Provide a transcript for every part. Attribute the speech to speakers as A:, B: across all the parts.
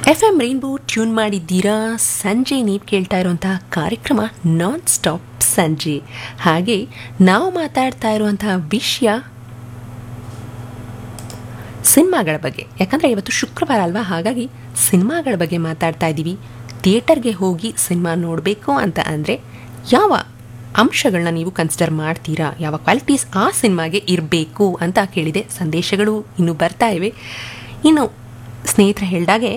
A: F M rainbow tune ಮಾಡಿದ್ದೀರಾ ಸಂಜೆ ನೀವು ಕೇಳ್ತಾ ಇರುವಂತಹ ಕಾರ್ಯಕ್ರಮ ನಾನ್ ಸ್ಟಾಪ್ ಸಂಜೆ ಹಾಗೆ ನಾವು ಮಾತಾಡ್ತಾ ಇರುವಂತಹ ವಿಷಯ ಸಿನಿಮಾಗಳ ಬಗ್ಗೆ ಯಾಕಂದರೆ ಇವತ್ತು ಶುಕ್ರವಾರ ಅಲ್ವಾ ಹಾಗಾಗಿ ಸಿನಿಮಾಗಳ ಬಗ್ಗೆ ಮಾತಾಡ್ತಾ ಇದ್ದೀವಿ ಥಿಯೇಟರ್ಗೆ ಹೋಗಿ ಸಿನಿಮಾ ನೋಡಬೇಕು ಅಂತ ಅಂದರೆ ಯಾವ ಅಂಶಗಳನ್ನ ನೀವು ಕನ್ಸಿಡರ್ ಮಾಡ್ತೀರಾ ಯಾವ ಕ್ವಾಲಿಟೀಸ್ ಆ ಸಿನಿಮಾಗೆ ಇರಬೇಕು ಅಂತ ಕೇಳಿದೆ ಸಂದೇಶಗಳು ಇನ್ನು ಬರ್ತಾ ಇವೆ ಇನ್ನು ಸ್ನೇಹಿತರು ಹೇಳಿದಾಗೆ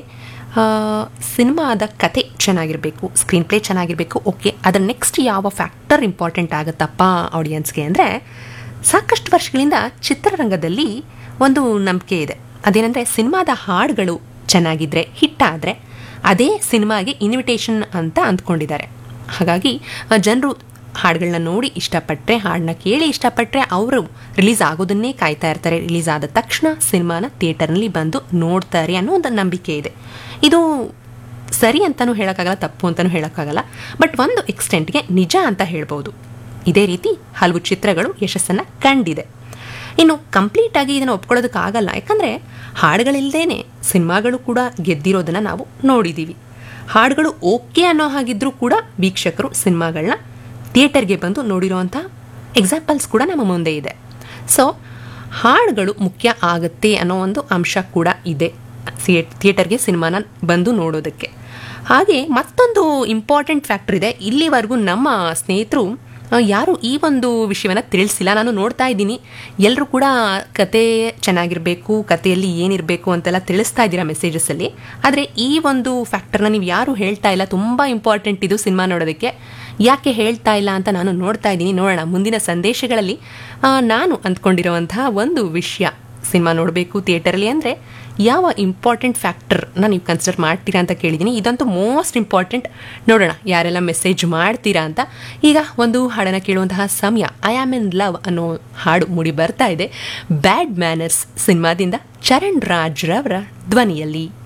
A: ಸಿನಿಮಾದ ಕತೆ ಚೆನ್ನಾಗಿರಬೇಕು ಸ್ಕ್ರೀನ್ ಪ್ಲೇ ಚೆನ್ನಾಗಿರಬೇಕು ಓಕೆ ಅದರ ನೆಕ್ಸ್ಟ್ ಯಾವ ಫ್ಯಾಕ್ಟರ್ ಇಂಪಾರ್ಟೆಂಟ್ ಆಗುತ್ತಪ್ಪ ಆಡಿಯನ್ಸ್ಗೆ ಅಂದರೆ ಸಾಕಷ್ಟು ವರ್ಷಗಳಿಂದ ಚಿತ್ರರಂಗದಲ್ಲಿ ಒಂದು ನಂಬಿಕೆ ಇದೆ ಅದೇನೆಂದರೆ ಸಿನಿಮಾದ ಹಾಡುಗಳು ಚೆನ್ನಾಗಿದ್ದರೆ ಹಿಟ್ಟಾದರೆ ಅದೇ ಸಿನಿಮಾಗೆ ಇನ್ವಿಟೇಷನ್ ಅಂತ ಅಂದ್ಕೊಂಡಿದ್ದಾರೆ ಹಾಗಾಗಿ ಜನರು ಹಾಡುಗಳನ್ನ ನೋಡಿ ಇಷ್ಟಪಟ್ಟರೆ ಹಾಡನ್ನ ಕೇಳಿ ಇಷ್ಟಪಟ್ಟರೆ ಅವರು ರಿಲೀಸ್ ಆಗೋದನ್ನೇ ಕಾಯ್ತಾ ಇರ್ತಾರೆ ರಿಲೀಸ್ ಆದ ತಕ್ಷಣ ಸಿನಿಮಾನ ಥಿಯೇಟರ್ನಲ್ಲಿ ಬಂದು ನೋಡ್ತಾರೆ ಅನ್ನೋ ಒಂದು ನಂಬಿಕೆ ಇದೆ ಇದು ಸರಿ ಅಂತಲೂ ಹೇಳೋಕ್ಕಾಗಲ್ಲ ತಪ್ಪು ಅಂತಲೂ ಹೇಳೋಕ್ಕಾಗಲ್ಲ ಬಟ್ ಒಂದು ಎಕ್ಸ್ಟೆಂಟ್ಗೆ ನಿಜ ಅಂತ ಹೇಳ್ಬೋದು ಇದೇ ರೀತಿ ಹಲವು ಚಿತ್ರಗಳು ಯಶಸ್ಸನ್ನು ಕಂಡಿದೆ ಇನ್ನು ಕಂಪ್ಲೀಟಾಗಿ ಇದನ್ನು ಒಪ್ಕೊಳ್ಳೋದಕ್ಕಾಗಲ್ಲ ಯಾಕಂದರೆ ಹಾಡುಗಳಿಲ್ಲದೇ ಸಿನಿಮಾಗಳು ಕೂಡ ಗೆದ್ದಿರೋದನ್ನು ನಾವು ನೋಡಿದ್ದೀವಿ ಹಾಡುಗಳು ಓಕೆ ಅನ್ನೋ ಹಾಗಿದ್ರೂ ಕೂಡ ವೀಕ್ಷಕರು ಸಿನಿಮಾಗಳನ್ನ ಥಿಯೇಟರ್ಗೆ ಬಂದು ನೋಡಿರೋವಂಥ ಎಕ್ಸಾಂಪಲ್ಸ್ ಕೂಡ ನಮ್ಮ ಮುಂದೆ ಇದೆ ಸೊ ಹಾಡುಗಳು ಮುಖ್ಯ ಆಗುತ್ತೆ ಅನ್ನೋ ಒಂದು ಅಂಶ ಕೂಡ ಇದೆ ಥಿಯೇಟರ್ಗೆ ಸಿನಿಮಾನ ಬಂದು ನೋಡೋದಕ್ಕೆ ಹಾಗೆ ಮತ್ತೊಂದು ಇಂಪಾರ್ಟೆಂಟ್ ಫ್ಯಾಕ್ಟರ್ ಇದೆ ಇಲ್ಲಿವರೆಗೂ ನಮ್ಮ ಸ್ನೇಹಿತರು ಯಾರು ಈ ಒಂದು ವಿಷಯವನ್ನು ತಿಳಿಸಿಲ್ಲ ನಾನು ನೋಡ್ತಾ ಇದ್ದೀನಿ ಎಲ್ಲರೂ ಕೂಡ ಕತೆ ಚೆನ್ನಾಗಿರಬೇಕು ಕಥೆಯಲ್ಲಿ ಏನಿರಬೇಕು ಅಂತೆಲ್ಲ ತಿಳಿಸ್ತಾ ಇದ್ದೀರಾ ಮೆಸೇಜಸಲ್ಲಿ ಆದರೆ ಈ ಒಂದು ಫ್ಯಾಕ್ಟರ್ನ ನೀವು ಯಾರು ಹೇಳ್ತಾ ಇಲ್ಲ ತುಂಬ ಇಂಪಾರ್ಟೆಂಟ್ ಇದು ಸಿನಿಮಾ ನೋಡೋದಕ್ಕೆ ಯಾಕೆ ಹೇಳ್ತಾ ಇಲ್ಲ ಅಂತ ನಾನು ನೋಡ್ತಾ ಇದ್ದೀನಿ ನೋಡೋಣ ಮುಂದಿನ ಸಂದೇಶಗಳಲ್ಲಿ ನಾನು ಅಂದ್ಕೊಂಡಿರುವಂತಹ ಒಂದು ವಿಷಯ ಸಿನಿಮಾ ನೋಡಬೇಕು ಥಿಯೇಟರಲ್ಲಿ ಅಂದರೆ ಯಾವ ಇಂಪಾರ್ಟೆಂಟ್ ಫ್ಯಾಕ್ಟರ್ನ ನೀವು ಕನ್ಸಿಡರ್ ಮಾಡ್ತೀರಾ ಅಂತ ಕೇಳಿದ್ದೀನಿ ಇದಂತೂ ಮೋಸ್ಟ್ ಇಂಪಾರ್ಟೆಂಟ್ ನೋಡೋಣ ಯಾರೆಲ್ಲ ಮೆಸೇಜ್ ಮಾಡ್ತೀರಾ ಅಂತ ಈಗ ಒಂದು ಹಾಡನ್ನು ಕೇಳುವಂತಹ ಸಮಯ ಐ ಆಮ್ ಇನ್ ಲವ್ ಅನ್ನೋ ಹಾಡು ಮೂಡಿ ಬರ್ತಾ ಇದೆ ಬ್ಯಾಡ್ ಮ್ಯಾನರ್ಸ್ ಸಿನಿಮಾದಿಂದ ಚರಣ್ ರಾಜ್ ರವರ ಧ್ವನಿಯಲ್ಲಿ